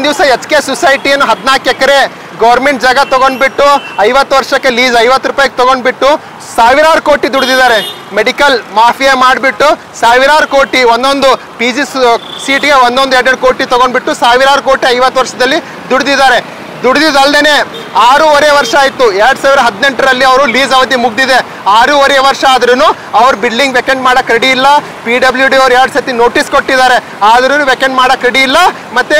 ದಿವಸ H K ಸೊಸೈಟಿಯನ್ನು ಹದಿನಾಲ್ಕು ಎಕರೆ government ಜಾಗ ತಗೊಂಡ್ಬಿಟ್ಟು ಐವತ್ತು ವರ್ಷಕ್ಕೆ ಲೀಸ್ ಐವತ್ತು ರೂಪಾಯಿಗೆ ತಗೊಂಡ್ಬಿಟ್ಟು ಸಾವಿರಾರು ಕೋಟಿ ದುಡಿದಿದ್ದಾರೆ ಮೆಡಿಕಲ್ ಮಾಫಿಯಾ ಮಾಡಿಬಿಟ್ಟು ಸಾವಿರಾರು ಕೋಟಿ ಒಂದೊಂದು ಪಿ ಜಿ ಸೀಟ್ಗೆ ಒಂದೊಂದು ಎರಡೆರಡು ಕೋಟಿ ತಗೊಂಡ್ಬಿಟ್ಟು ಸಾವಿರಾರು ಕೋಟಿ ಐವತ್ತು ವರ್ಷದಲ್ಲಿ ದುಡಿದಿದ್ದಾರೆ ದುಡಿದಿದ್ದಲ್ದೇನೆ ಆರೂವರೆ ವರ್ಷ ಆಯಿತು ಎರಡು ಸಾವಿರ ಹದಿನೆಂಟರಲ್ಲಿ ಅವರು ಲೀಸ್ ಅವಧಿ ಮುಗ್ದಿದೆ ಆರೂವರೆ ವರ್ಷ ಆದ್ರೂ ಅವ್ರು ಬಿಲ್ಡಿಂಗ್ ವೆಕೆಂಟ್ ಮಾಡಕ್ಕೆ ರೆಡಿ ಇಲ್ಲ ಪಿ ಡಬ್ಲ್ಯೂ ಡಿ ಅವ್ರು ಎರಡು ಸತಿ ನೋಟಿಸ್ ಕೊಟ್ಟಿದ್ದಾರೆ ಆದ್ರೂ ವೆಕೆಂಟ್ ಮಾಡಕ್ಕೆ ರೆಡಿ ಇಲ್ಲ ಮತ್ತು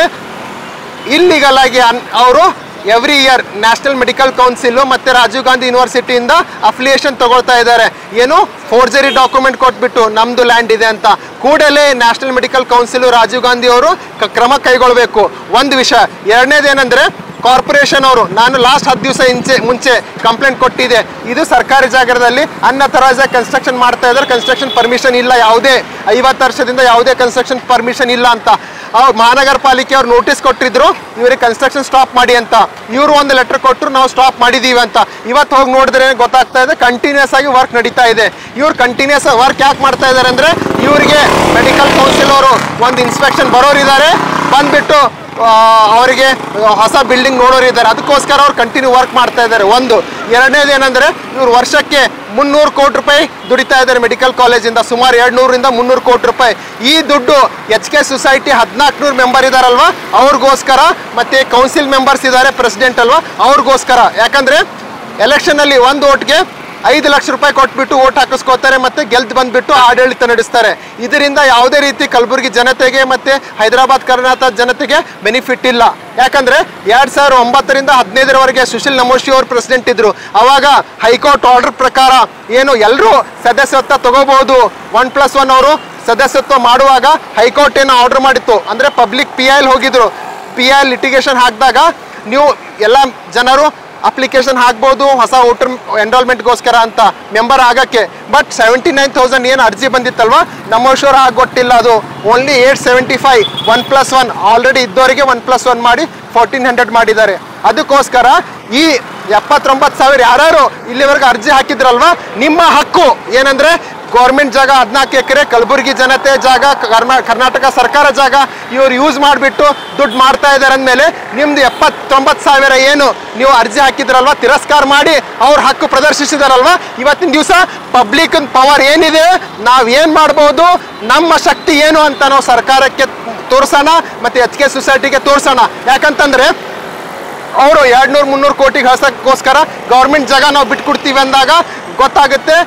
ಇಲ್ಲಿಗಲ್ ಆಗಿ ಅವರು every year national medical council ಮತ್ತೆ ರಾಜೀವ್ ಗಾಂಧಿ ಯೂನಿವರ್ಸಿಟಿಯಿಂದ ಅಫಿಲಿಯೇಷನ್ ತಗೊಳ್ತಾ ಇದ್ದಾರೆ ಏನು ಫೋರ್ಜರಿ ಡಾಕ್ಯುಮೆಂಟ್ ಕೊಟ್ಬಿಟ್ಟು ನಮ್ದು ಲ್ಯಾಂಡ್ ಇದೆ ಅಂತ ಕೂಡಲೇ national medical council Rajiv Gandhi ಅವರು ಕ- ಕ್ರಮ ಕೈಗೊಳ್ಳಬೇಕು ಒಂದು ವಿಷಯ ಎರಡನೇದೇನೆಂದ್ರೆ ಕಾರ್ಪೊರೇಷನ್ ಅವರು ನಾನು ಲಾಸ್ಟ್ ಹತ್ತು ದಿವಸ ಇಂಚೆ ಮುಂಚೆ ಕಂಪ್ಲೇಂಟ್ ಕೊಟ್ಟಿದೆ ಇದು ಸರ್ಕಾರಿ ಜಾಗದಲ್ಲಿ ಅನ್ನತರಾಜ ಕನ್ಸ್ಟ್ರಕ್ಷನ್ ಮಾಡ್ತಾ ಇದ್ದಾರೆ ಕನ್ಸ್ಟ್ರಕ್ಷನ್ ಪರ್ಮಿಷನ್ ಇಲ್ಲ ಯಾವುದೇ ಐವತ್ತು ವರ್ಷದಿಂದ ಯಾವುದೇ ಕನ್ಸ್ಟ್ರಕ್ಷನ್ ಪರ್ಮಿಷನ್ ಇಲ್ಲ ಅಂತ ಅವ್ರು ಮಹಾನಗರ ಪಾಲಿಕೆ ಅವ್ರು ನೋಟಿಸ್ ಕೊಟ್ಟಿದ್ರು ಇವರಿಗೆ ಕನ್ಸ್ಟ್ರಕ್ಷನ್ ಸ್ಟಾಪ್ ಮಾಡಿ ಅಂತ ಇವರು ಒಂದು ಲೆಟರ್ ಕೊಟ್ಟರು ನಾವು ಸ್ಟಾಪ್ ಮಾಡಿದೀವಿ ಅಂತ ಇವತ್ತು ಹೋಗಿ ನೋಡಿದ್ರೆ ಗೊತ್ತಾಗ್ತಾ ಇದೆ ಕಂಟಿನ್ಯೂಸ್ ಆಗಿ ವರ್ಕ್ ನಡೀತಾ ಇದೆ ಇವ್ರು ಕಂಟಿನ್ಯೂಸ್ ವರ್ಕ್ ಯಾಕೆ ಮಾಡ್ತಾ ಇದ್ದಾರೆ ಅಂದ್ರೆ ಇವರಿಗೆ ಮೆಡಿಕಲ್ ಕೌನ್ಸಿಲ್ ಅವರು ಒಂದು ಇನ್ಸ್ಪೆಕ್ಷನ್ ಬರೋರಿದ್ದಾರೆ ಬಂದ್ಬಿಟ್ಟು ಆ, ಅವರಿಗೆ ಹೊಸ ಬಿಲ್ಡಿಂಗ್ ನೋಡೋರು ಇದ್ದಾರೆ ಅದಕ್ಕೋಸ್ಕರ ಅವ್ರು ಕಂಟಿನ್ಯೂ ವರ್ಕ್ ಮಾಡ್ತಾ ಇದ್ದಾರೆ ಒಂದು ಎರಡನೇದು ಏನಂದ್ರೆ ಇವ್ರು ವರ್ಷಕ್ಕೆ ಮುನ್ನೂರು ಕೋಟಿ ರೂಪಾಯಿ ದುಡಿತಾ ಇದ್ದಾರೆ ಮೆಡಿಕಲ್ ಕಾಲೇಜಿಂದ ಸುಮಾರು ಎರಡು ನೂರಿಂದ ಮುನ್ನೂರು ಕೋಟಿ ರೂಪಾಯಿ ಈ ದುಡ್ಡು ಎಚ್ ಕೆ ಸೊಸೈಟಿ ಹದಿನಾಲ್ಕು ನೂರು ಮೆಂಬರ್ ಇದಾರಲ್ವಾ ಅವ್ರಿಗೋಸ್ಕರ ಮತ್ತೆ ಕೌನ್ಸಿಲ್ ಮೆಂಬರ್ಸ್ ಇದ್ದಾರೆ ಪ್ರೆಸಿಡೆಂಟ್ ಅಲ್ವಾ ಅವ್ರಿಗೋಸ್ಕರ ಯಾಕಂದ್ರೆ ಎಲೆಕ್ಷನ್ ಅಲ್ಲಿ ಒಂದು ಓಟ್ಗೆ ಐದು ಲಕ್ಷ ರೂಪಾಯಿ ಕೊಟ್ಬಿಟ್ಟು ಓಟ್ ಹಾಕಿಸ್ಕೋತಾರೆ ಮತ್ತೆ ಗೆಲ್ದು ಬಂದ್ಬಿಟ್ಟು ಆಡಳಿತ ನಡೆಸ್ತಾರೆ ಇದರಿಂದ ಯಾವುದೇ ರೀತಿ ಕಲಬುರಗಿ ಜನತೆಗೆ ಮತ್ತೆ ಹೈದರಾಬಾದ್ ಕರ್ನಾಟಕ ಜನತೆಗೆ ಬೆನಿಫಿಟ್ ಇಲ್ಲ ಯಾಕಂದ್ರೆ ಎರಡ್ ಸಾವಿರ ಒಂಬತ್ತರಿಂದ ಹದಿನೈದರವರೆಗೆ ಸುಶೀಲ್ ನಮೋಶಿ ಅವರು ಪ್ರೆಸಿಡೆಂಟ್ ಇದ್ರು ಅವಾಗ ಹೈಕೋರ್ಟ್ ಆರ್ಡರ್ ಪ್ರಕಾರ ಏನು ಎಲ್ಲರೂ ಸದಸ್ಯತ್ವ ತಗೋಬಹುದು ಒನ್ ಪ್ಲಸ್ ಒನ್ ಅವರು ಸದಸ್ಯತ್ವ ಮಾಡುವಾಗ ಹೈಕೋರ್ಟ್ ಏನು ಆರ್ಡರ್ ಮಾಡಿತ್ತು ಅಂದ್ರೆ ಪಬ್ಲಿಕ್ ಪಿ ಐ ಹೋಗಿದ್ರು ಪಿ ಐ ಲಿಟಿಗೇಷನ್ ಹಾಕಿದಾಗ ನೀವು ಎಲ್ಲ ಜನರು ಅಪ್ಲಿಕೇಶನ್ ಹಾಕ್ಬೋದು ಹೊಸ ವೋಟರ್ ಎನ್ರೋಲ್ಮೆಂಟ್ಗೋಸ್ಕರ ಅಂತ ಮೆಂಬರ್ ಆಗಕ್ಕೆ ಬಟ್ ಸೆವೆಂಟಿ ನೈನ್ ತೌಸಂಡ್ ಏನು ಅರ್ಜಿ ಬಂದಿತ್ತಲ್ವಾ ನಮ್ಮೋಶ್ವರ ಆಗೊಟ್ಟಿಲ್ಲ ಅದು only eight seventy five one plus one already ಇದ್ದವರಿಗೆ ಒನ್ ಪ್ಲಸ್ ಒನ್ ಮಾಡಿ ಫೋರ್ಟೀನ್ ಹಂಡ್ರೆಡ್ ಮಾಡಿದ್ದಾರೆ ಅದಕ್ಕೋಸ್ಕರ ಈ ಎಪ್ಪತ್ತೊಂಬತ್ತು ಸಾವಿರ ಯಾರು ಇಲ್ಲಿವರೆಗೆ ಅರ್ಜಿ ಹಾಕಿದ್ರಲ್ವಾ ನಿಮ್ಮ ಹಕ್ಕು ಏನಂದ್ರೆ ಗೌರ್ಮೆಂಟ್ ಜಾಗ ಹದಿನಾಲ್ಕು ಎಕರೆ ಕಲಬುರಗಿ ಜನತೆ ಜಾಗ ಕರ್ನಾ ಕರ್ನಾಟಕ ಸರ್ಕಾರ ಜಾಗ ಇವ್ರು ಯೂಸ್ ಮಾಡಿಬಿಟ್ಟು ದುಡ್ಡು ಮಾಡ್ತಾ ಇದ್ದಾರೆ ಅಂದಮೇಲೆ ನಿಮ್ದು ಎಪ್ಪತ್ತೊಂಬತ್ತು ಸಾವಿರ ಏನು ನೀವು ಅರ್ಜಿ ಹಾಕಿದ್ರಲ್ವಾ ತಿರಸ್ಕಾರ ಮಾಡಿ ಅವ್ರ ಹಕ್ಕು ಪ್ರದರ್ಶಿಸಿದಾರಲ್ವಾ ಇವತ್ತಿನ ದಿವಸ ಪಬ್ಲಿಕ್ ಪವರ್ ಏನಿದೆ ನಾವು ಏನು ಮಾಡ್ಬೋದು ನಮ್ಮ ಶಕ್ತಿ ಏನು ಅಂತ ನಾವು ಸರ್ಕಾರಕ್ಕೆ ತೋರಿಸೋಣ ಮತ್ತು ಎಚ್ ಕೆ ಸೊಸೈಟಿಗೆ ತೋರಿಸೋಣ ಯಾಕಂತಂದ್ರೆ ಅವರು ಎರಡು ನೂರು ಮುನ್ನೂರು ಕೋಟಿಗೆ ಹಸಕ್ಕೋಸ್ಕರ ಗೌರ್ಮೆಂಟ್ ಜಾಗ ನಾವು ಬಿಟ್ಕೊಡ್ತೀವಿ ಅಂದಾಗ ಗೊತ್ತಾಗುತ್ತೆ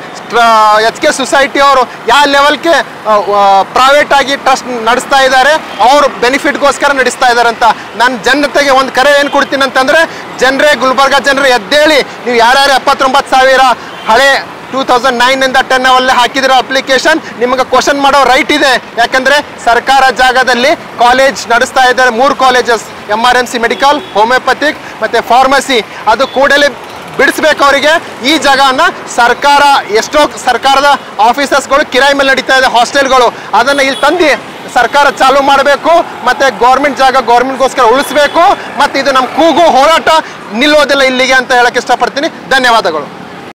ಎಚ್ ಕೆ ಸೊಸೈಟಿ ಅವರು ಯಾವ ಲೆವೆಲ್ಗೆ ಪ್ರೈವೇಟ್ ಆಗಿ ಟ್ರಸ್ಟ್ ನಡೆಸ್ತಾ ಇದ್ದಾರೆ ಅವರು ಬೆನಿಫಿಟ್ಗೋಸ್ಕರ ನಡೆಸ್ತಾ ಇದ್ದಾರೆ ಅಂತ ನಾನು ಜನತೆಗೆ ಒಂದು ಕರೆ ಏನು ಕೊಡ್ತೀನಿ ಅಂತಂದರೆ ಜನರೇ ಗುಲ್ಬರ್ಗ ಜನರೇ ಎದ್ದೇಳಿ ನೀವು ಯಾರ್ಯಾರು ಎಪ್ಪತ್ತೊಂಬತ್ತು ಸಾವಿರ ಹಳೆ ಟೂ ತೌಸಂಡ್ ನೈನಿಂದ ಟೆನ್ ಅವಲ್ಲೇ ಹಾಕಿದಿರೋ ಅಪ್ಲಿಕೇಶನ್ ನಿಮಗೆ ಕ್ವಶನ್ ಮಾಡೋ ರೈಟ್ ಇದೆ ಯಾಕಂದರೆ ಸರ್ಕಾರ ಜಾಗದಲ್ಲಿ ಕಾಲೇಜ್ ನಡೆಸ್ತಾ ಇದ್ದಾರೆ ಮೂರು colleges M R M C medical homeopathic ಮತ್ತು ಫಾರ್ಮಸಿ ಅದು ಕೂಡಲೇ ಬಿಡಿಸ್ಬೇಕು ಅವರಿಗೆ ಈ ಜಾಗನ ಸರ್ಕಾರ ಎಷ್ಟೋ ಸರ್ಕಾರದ ಆಫೀಸರ್ಸ್ಗಳು ಕಿರಾಯಿ ಮೇಲೆ ನಡೀತಾ ಇದೆ ಹಾಸ್ಟೆಲ್ಗಳು ಅದನ್ನು ಇಲ್ಲಿ ತಂದು ಸರ್ಕಾರ ಚಾಲೂ ಮಾಡಬೇಕು ಮತ್ತು ಗೌರ್ಮೆಂಟ್ ಜಾಗ ಗೌರ್ಮೆಂಟ್ಗೋಸ್ಕರ ಉಳಿಸ್ಬೇಕು ಮತ್ತು ಇದು ನಮ್ಮ ಕೂಗು ಹೋರಾಟ ನಿಲ್ಲೋದಿಲ್ಲ ಇಲ್ಲಿಗೆ ಅಂತ ಹೇಳಕ್ಕೆ ಇಷ್ಟಪಡ್ತೀನಿ ಧನ್ಯವಾದಗಳು